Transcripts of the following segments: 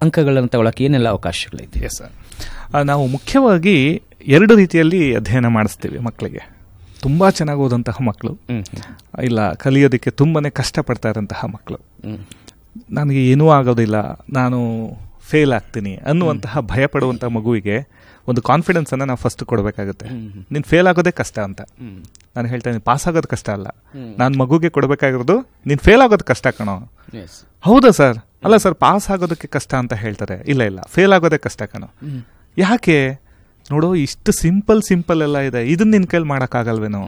ಅಂಕಗಳನ್ನು ತಗೊಳಕ್ಕೆ ಏನೆಲ್ಲ ಅವಕಾಶಗಳಿದೆ ಎಸ್ ಸರ್ ನಾವು ಮುಖ್ಯವಾಗಿ ಎರಡು ರೀತಿಯಲ್ಲಿ ಅಧ್ಯಯನ ಮಾಡಿಸ್ತೀವಿ ಮಕ್ಕಳಿಗೆ ತುಂಬ ಚೆನ್ನಾಗಿ ಓದಂತಹ ಮಕ್ಕಳು ಹ್ಮ್ ಇಲ್ಲ ಕಲಿಯೋದಕ್ಕೆ ತುಂಬಾ ಕಷ್ಟಪಡ್ತಾ ಇರೋಂತಹ ಮಕ್ಕಳು ಹ್ಮ್ ನನಗೆ ಏನೂ ಆಗೋದಿಲ್ಲ ನಾನು ಫೇಲ್ ಆಗ್ತೀನಿ ಅನ್ನುವಂತಹ ಭಯ ಪಡುವಂತಹ ಮಗುವಿಗೆ ಒಂದು ಕಾನ್ಫಿಡೆನ್ಸ್ ಅನ್ನ ನಾವು ಫಸ್ಟ್ ಕೊಡಬೇಕಾಗುತ್ತೆ ನೀನು ಫೇಲ್ ಆಗೋದೇ ಕಷ್ಟ ಅಂತ ಹ್ಮ್ ನಾನು ಹೇಳ್ತೇನೆ ಪಾಸ್ ಆಗೋದು ಕಷ್ಟ ಅಲ್ಲ ಹ್ಮ್. ನಾನು ಮಗುಗೆ ಕೊಡಬೇಕಾಗಿರೋದು ನೀನು ಫೇಲ್ ಆಗೋದು ಕಷ್ಟ ಕಣೋ ಎಸ್ ಹೌದಾ ಸರ್ ಅಲ್ಲ ಸರ್ ಪಾಸ್ ಆಗೋದಕ್ಕೆ ಕಷ್ಟ ಅಂತ ಹೇಳ್ತಾರೆ ಇಲ್ಲ ಇಲ್ಲ ಫೇಲ್ ಆಗೋದೇ ಕಷ್ಟ ಕಣೋ ಯಾಕೆ ನೋಡು ಇಷ್ಟು ಸಿಂಪಲ್ ಸಿಂಪಲ್ ಎಲ್ಲ ಇದೆ ಇದನ್ನ ನಿನ್ ಕೈಲಿ ಮಾಡೋಕ್ಕಾಗಲ್ವೇನೋ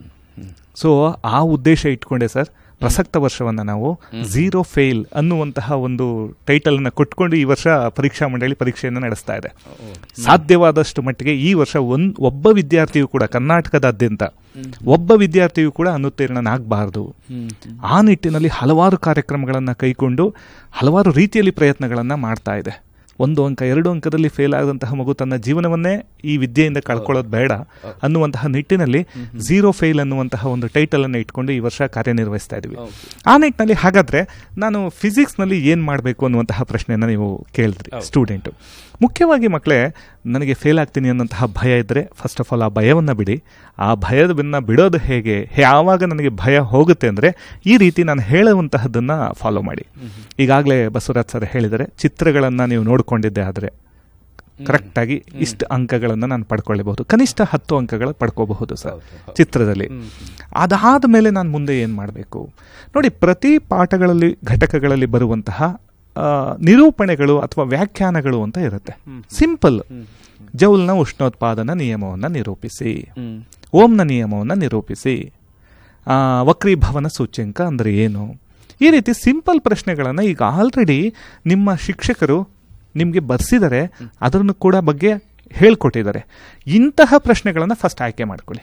ಸೊ ಆ ಉದ್ದೇಶ ಇಟ್ಕೊಂಡೆ ಸರ್ ಪ್ರಸಕ್ತ ವರ್ಷವನ್ನ ನಾವು ಝೀರೋ ಫೇಲ್ ಅನ್ನುವಂತಹ ಒಂದು ಟೈಟಲ್ ಅನ್ನ ಕೊಟ್ಕೊಂಡು ಈ ವರ್ಷ ಪರೀಕ್ಷಾ ಮಂಡಳಿ ಪರೀಕ್ಷೆಯನ್ನು ನಡೆಸ್ತಾ ಇದೆ ಸಾಧ್ಯವಾದಷ್ಟು ಮಟ್ಟಿಗೆ ಈ ವರ್ಷ ಒಂದ್ ಒಬ್ಬ ವಿದ್ಯಾರ್ಥಿಯು ಕೂಡ ಕರ್ನಾಟಕದಾದ್ಯಂತ ಒಬ್ಬ ವಿದ್ಯಾರ್ಥಿಯು ಕೂಡ ಅನುತ್ತೀರ್ಣನಾಗಬಾರದು ಆ ನಿಟ್ಟಿನಲ್ಲಿ ಹಲವಾರು ಕಾರ್ಯಕ್ರಮಗಳನ್ನು ಕೈಕೊಂಡು ಹಲವಾರು ರೀತಿಯಲ್ಲಿ ಪ್ರಯತ್ನಗಳನ್ನು ಮಾಡ್ತಾ ಇದೆ ಒಂದು ಅಂಕ ಎರಡು ಅಂಕದಲ್ಲಿ ಫೇಲ್ ಆದಂತಹ ಮಗು ತನ್ನ ಜೀವನವನ್ನೇ ಈ ವಿದ್ಯೆಯಿಂದ ಕಳ್ಕೊಳ್ಳೋದು ಬೇಡ ಅನ್ನುವಂತಹ ನಿಟ್ಟಿನಲ್ಲಿ ಝೀರೋ ಫೇಲ್ ಅನ್ನುವಂತಹ ಒಂದು ಟೈಟಲ್ ಅನ್ನು ಇಟ್ಕೊಂಡು ಈ ವರ್ಷ ಕಾರ್ಯನಿರ್ವಹಿಸ್ತಾ ಇದೀವಿ ಆ ನಿಟ್ಟಿನಲ್ಲಿ ಹಾಗಾದ್ರೆ ನಾನು ಫಿಸಿಕ್ಸ್ನಲ್ಲಿ ಏನು ಮಾಡಬೇಕು ಅನ್ನುವಂತಹ ಪ್ರಶ್ನೆಯನ್ನು ನೀವು ಕೇಳಿದ್ರಿ ಸ್ಟೂಡೆಂಟು ಮುಖ್ಯವಾಗಿ ಮಕ್ಕಳೇ ನನಗೆ ಫೇಲ್ ಆಗ್ತೀನಿ ಅನ್ನೋಂತಹ ಭಯ ಇದ್ದರೆ ಫಸ್ಟ್ ಆಫ್ ಆಲ್ ಆ ಭಯವನ್ನು ಬಿಡಿ ಆ ಭಯದನ್ನ ಬಿಡೋದು ಹೇಗೆ ಯಾವಾಗ ನನಗೆ ಭಯ ಹೋಗುತ್ತೆ ಅಂದರೆ ಈ ರೀತಿ ನಾನು ಹೇಳುವಂತಹದ್ದನ್ನು ಫಾಲೋ ಮಾಡಿ ಈಗಾಗಲೇ ಬಸವರಾಜ್ ಸರ್ ಹೇಳಿದರೆ ಚಿತ್ರಗಳನ್ನು ನೀವು ನೋಡಿಕೊಂಡಿದ್ದೆ ಆದರೆ ಕರೆಕ್ಟಾಗಿ ಇಷ್ಟು ಅಂಕಗಳನ್ನು ನಾನು ಪಡ್ಕೊಳ್ಳಬಹುದು ಕನಿಷ್ಠ ಹತ್ತು ಅಂಕಗಳು ಪಡ್ಕೋಬಹುದು ಸರ್ ಚಿತ್ರದಲ್ಲಿ ಅದಾದ ಮೇಲೆ ನಾನು ಮುಂದೆ ಏನು ಮಾಡಬೇಕು ನೋಡಿ ಪ್ರತಿ ಪಾಠಗಳಲ್ಲಿ ಘಟಕಗಳಲ್ಲಿ ಬರುವಂತಹ ಆ, ನಿರೂಪಣೆಗಳು ಅಥವಾ ವ್ಯಾಖ್ಯಾನಗಳು ಅಂತ ಇರುತ್ತೆ ಸಿಂಪಲ್ ಜೌಲ್ನ ಉಷ್ಣೋತ್ಪಾದನಾ ನಿಯಮವನ್ನು ನಿರೂಪಿಸಿ ಓಂನ ನಿಯಮವನ್ನು ನಿರೂಪಿಸಿ ಆ, ವಕ್ರೀಭವನ ಸೂಚ್ಯಂಕ ಅಂದರೆ ಏನು ಈ ರೀತಿ ಸಿಂಪಲ್ ಪ್ರಶ್ನೆಗಳನ್ನು ಈಗ ಆಲ್ರೆಡಿ ನಿಮ್ಮ ಶಿಕ್ಷಕರು ನಿಮಗೆ ಬರ್ಸಿದ್ದಾರೆ ಅದನ್ನು ಕೂಡ ಬಗ್ಗೆ ಹೇಳ್ಕೊಟ್ಟಿದ್ದಾರೆ ಇಂತಹ ಪ್ರಶ್ನೆಗಳನ್ನು ಫಸ್ಟ್ ಆಯ್ಕೆ ಮಾಡ್ಕೊಳ್ಳಿ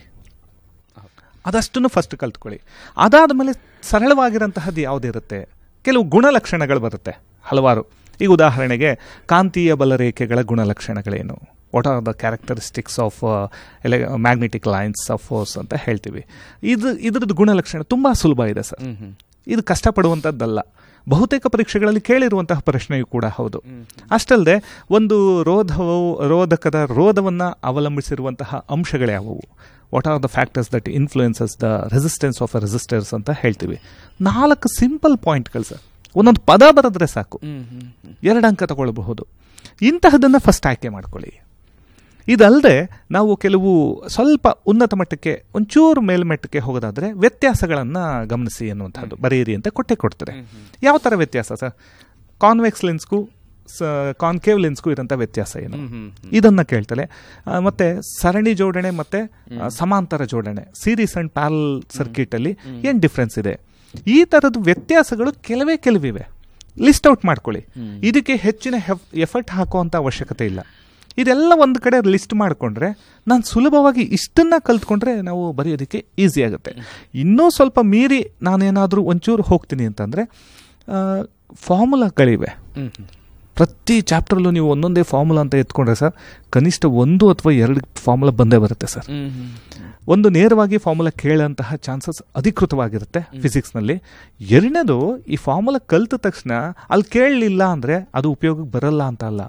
ಅದಷ್ಟನ್ನು ಫಸ್ಟ್ ಕಲ್ತ್ಕೊಳ್ಳಿ ಅದಾದ ಮೇಲೆ ಸರಳವಾಗಿರೋಂತಹದ್ದು ಯಾವುದಿರುತ್ತೆ ಕೆಲವು ಗುಣಲಕ್ಷಣಗಳು ಬರುತ್ತೆ ಹಲವಾರು ಈಗ ಉದಾಹರಣೆಗೆ ಕಾಂತೀಯ ಬಲರೇಖೆಗಳ ಗುಣಲಕ್ಷಣಗಳೇನು what are the characteristics of ಎಲೆ ಮ್ಯಾಗ್ನೆಟಿಕ್ ಲೈನ್ಸ್ ಆಫ್ ಫೋರ್ಸ್ ಅಂತ ಹೇಳ್ತೀವಿ ಇದು ಇದ್ರದ್ದು ಗುಣಲಕ್ಷಣ ತುಂಬ ಸುಲಭ ಇದೆ ಸರ್ ಇದು ಕಷ್ಟಪಡುವಂಥದ್ದಲ್ಲ ಬಹುತೇಕ ಪರೀಕ್ಷೆಗಳಲ್ಲಿ ಕೇಳಿರುವಂತಹ ಪ್ರಶ್ನೆಯೂ ಕೂಡ ಹೌದು ಅಷ್ಟಲ್ಲದೆ ಒಂದು ರೋಧವು ರೋಧಕದ ರೋಧವನ್ನು ಅವಲಂಬಿಸಿರುವಂತಹ ಅಂಶಗಳ್ಯಾವುವು what are the factors that influences the resistance of a resistors ಅಂತ ಹೇಳ್ತೀವಿ ನಾಲ್ಕು ಸಿಂಪಲ್ ಪಾಯಿಂಟ್ಗಳು ಸರ್ ಒಂದೊಂದು ಪದ ಬರೆದ್ರೆ ಸಾಕು ಎರಡು ಅಂಕ ತಗೊಳ್ಬಹುದು ಇಂತಹದನ್ನು ಫಸ್ಟ್ ಆಯ್ಕೆ ಮಾಡ್ಕೊಳ್ಳಿ ಇದಲ್ಲದೆ ನಾವು ಕೆಲವು ಸ್ವಲ್ಪ ಉನ್ನತ ಮಟ್ಟಕ್ಕೆ ಒಂಚೂರು ಮೇಲ್ಮಟ್ಟಕ್ಕೆ ಹೋಗೋದಾದ್ರೆ ವ್ಯತ್ಯಾಸಗಳನ್ನು ಗಮನಿಸಿ ಅನ್ನುವಂಥದ್ದು ಬರೆಯಿರಿ ಅಂತ ಕೊಟ್ಟೆ ಕೊಡ್ತಾರೆ ಯಾವ ಥರ ವ್ಯತ್ಯಾಸ ಸರ್ ಕಾನ್ವೆಕ್ಸ್ ಲೆನ್ಸ್ಗೂ ಕಾನ್ಕೇವ್ ಲೆನ್ಸ್ಗೂ ಇರೋಂಥ ವ್ಯತ್ಯಾಸ ಏನು ಇದನ್ನ ಕೇಳ್ತಾರೆ ಆ, ಮತ್ತೆ ಸರಣಿ ಜೋಡಣೆ ಮತ್ತೆ ಆ, ಸಮಾಂತರ ಜೋಡಣೆ ಸೀರೀಸ್ ಅಂಡ್ ಪ್ಯಾರಲ್ ಸರ್ಕಿಟ್ ಅಲ್ಲಿ ಏನ್ ಡಿಫ್ರೆನ್ಸ್ ಇದೆ ಈ ತರದ ವ್ಯತ್ಯಾಸಗಳು ಕೆಲವೇ ಕೆಲವಿವೆ ಲಿಸ್ಟ್ ಔಟ್ ಮಾಡ್ಕೊಳ್ಳಿ ಇದಕ್ಕೆ ಹೆಚ್ಚಿನ ಎಫರ್ಟ್ ಹಾಕುವಂತ ಅವಶ್ಯಕತೆ ಇಲ್ಲ ಇದೆಲ್ಲ ಒಂದು ಕಡೆ ಲಿಸ್ಟ್ ಮಾಡಿಕೊಂಡ್ರೆ ನಾನು ಸುಲಭವಾಗಿ ಇಷ್ಟನ್ನ ಕಲ್ತ್ಕೊಂಡ್ರೆ ನಾವು ಬರೆಯೋದಕ್ಕೆ ಈಸಿ ಆಗುತ್ತೆ ಇನ್ನೂ ಸ್ವಲ್ಪ ಮೀರಿ ನಾನೇನಾದರೂ ಒಂಚೂರು ಹೋಗ್ತೀನಿ ಅಂತಂದ್ರೆ ಫಾರ್ಮುಲಾಗಳಿವೆ ಪ್ರತಿ ಚಾಪ್ಟರ್ಲ್ಲೂ ನೀವು ಒಂದೊಂದೇ ಫಾರ್ಮುಲಾ ಅಂತ ಎತ್ಕೊಂಡ್ರೆ ಸರ್ ಕನಿಷ್ಠ ಒಂದು ಅಥವಾ ಎರಡು ಫಾರ್ಮುಲಾ ಬಂದೇ ಬರುತ್ತೆ ಸರ್ ಒಂದು ನೇರವಾಗಿ ಫಾರ್ಮುಲಾ ಕೇಳಂತಹ ಚಾನ್ಸಸ್ ಅಧಿಕೃತವಾಗಿರುತ್ತೆ ಫಿಸಿಕ್ಸ್ನಲ್ಲಿ ಎರಡನೇದು ಈ ಫಾರ್ಮುಲಾ ಕಲ್ತ ತಕ್ಷಣ ಅಲ್ಲಿ ಕೇಳಲಿಲ್ಲ ಅಂದರೆ ಅದು ಉಪಯೋಗಕ್ಕೆ ಬರಲ್ಲ ಅಂತ ಅಲ್ಲ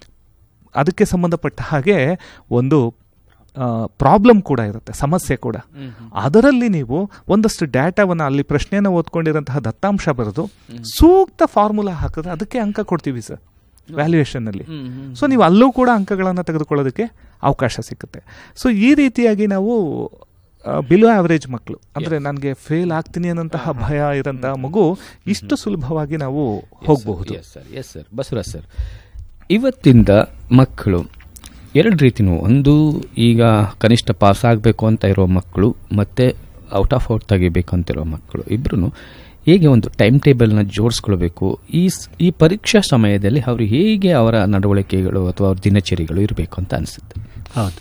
ಅದಕ್ಕೆ ಸಂಬಂಧಪಟ್ಟ ಹಾಗೆ ಒಂದು ಪ್ರಾಬ್ಲಮ್ ಕೂಡ ಇರುತ್ತೆ ಸಮಸ್ಯೆ ಕೂಡ ಅದರಲ್ಲಿ ನೀವು ಒಂದಷ್ಟು ಡೇಟಾವನ್ನು ಅಲ್ಲಿ ಪ್ರಶ್ನೆಯನ್ನು ಓದ್ಕೊಂಡಿರೋಂತಹ ದತ್ತಾಂಶ ಬರೆದು ಸೂಕ್ತ ಫಾರ್ಮುಲಾ ಹಾಕಿದ್ರೆ ಅದಕ್ಕೆ ಅಂಕ ಕೊಡ್ತೀವಿ ಸರ್ ವ್ಯಾಲ್ಯೂಯೇಷನ್ ಅಲ್ಲಿ ಸೊ ನೀವು ಅಲ್ಲೂ ಕೂಡ ಅಂಕಗಳನ್ನು ತೆಗೆದುಕೊಳ್ಳೋದಕ್ಕೆ ಅವಕಾಶ ಸಿಗುತ್ತೆ ಸೊ ಈ ರೀತಿಯಾಗಿ ನಾವು ಬಿಲೋ ಆವರೇಜ್ ಮಕ್ಕಳು ಅಂದ್ರೆ ನನಗೆ ಫೇಲ್ ಆಗ್ತೀನಿ ಅನ್ನೋಂತಹ ಭಯ ಇರೋಂತಹ ಮಗು ಇಷ್ಟು ಸುಲಭವಾಗಿ ನಾವು ಹೋಗಬಹುದು yes sir yes sir Basavaraj sir ಇವತ್ತಿಂದ ಮಕ್ಕಳು ಎರಡು ರೀತಿನೂ ಒಂದು ಈಗ ಕನಿಷ್ಠ ಪಾಸ್ ಆಗಬೇಕು ಅಂತ ಇರೋ ಮಕ್ಕಳು ಮತ್ತು ಔಟ್ ಆಫ್ ಔಟ್ ತೆಗಿಬೇಕು ಅಂತಿರೋ ಮಕ್ಕಳು ಇಬ್ಬರೂ ಹೇಗೆ ಒಂದು ಟೈಮ್ ಟೇಬಲ್ನ ಜೋಡಿಸ್ಕೊಳ್ಬೇಕು ಈ ಸ್- ಈ ಪರೀಕ್ಷಾ ಸಮಯದಲ್ಲಿ ಅವರು ಹೇಗೆ ಅವರ ನಡವಳಿಕೆಗಳು ಅಥವಾ ಅವ್ರ ದಿನಚರಿಗಳು ಇರಬೇಕು ಅಂತ ಅನಿಸುತ್ತೆ ಹೌದು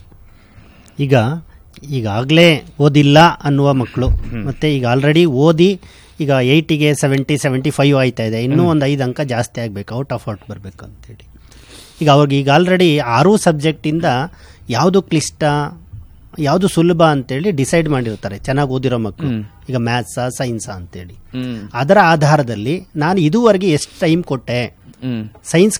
ಈಗ ಈಗಾಗಲೇ ಓದಿಲ್ಲ ಅನ್ನುವ ಮಕ್ಕಳು ಮತ್ತೆ ಈಗ ಆಲ್ರೆಡಿ ಓದಿ ಈಗ ಏಯ್ಟಿಗೆ ಸೆವೆಂಟಿ ಸೆವೆಂಟಿ ಫೈವ್ ಆಯ್ತಾ ಇದೆ ಇನ್ನೂ ಒಂದು ಐದು ಅಂಕ ಜಾಸ್ತಿ ಆಗಬೇಕು ಔಟ್ ಆಫ್ ಔಟ್ ಬರಬೇಕು ಅಂತೇಳಿ ಈಗ ಅವ್ರಿಗೆ ಈಗ ಆಲ್ರೆಡಿ ಆರೂ ಸಬ್ಜೆಕ್ಟಿಂದ ಯಾವುದು ಕ್ಲಿಷ್ಟ ಯಾವುದು ಸುಲಭ ಅಂತೇಳಿ ಡಿಸೈಡ್ ಮಾಡಿರ್ತಾರೆ ಚೆನ್ನಾಗಿ ಓದಿರೋ ಮಕ್ಕಳು ಈಗ ಮ್ಯಾಥ್ಸಾ ಸೈನ್ಸಾ ಅಂತೇಳಿ ಅದರ ಆಧಾರದಲ್ಲಿ ನಾನು ಇದುವರೆಗೆ ಎಷ್ಟು ಟೈಮ್ ಕೊಟ್ಟೆ ಸೈನ್ಸ್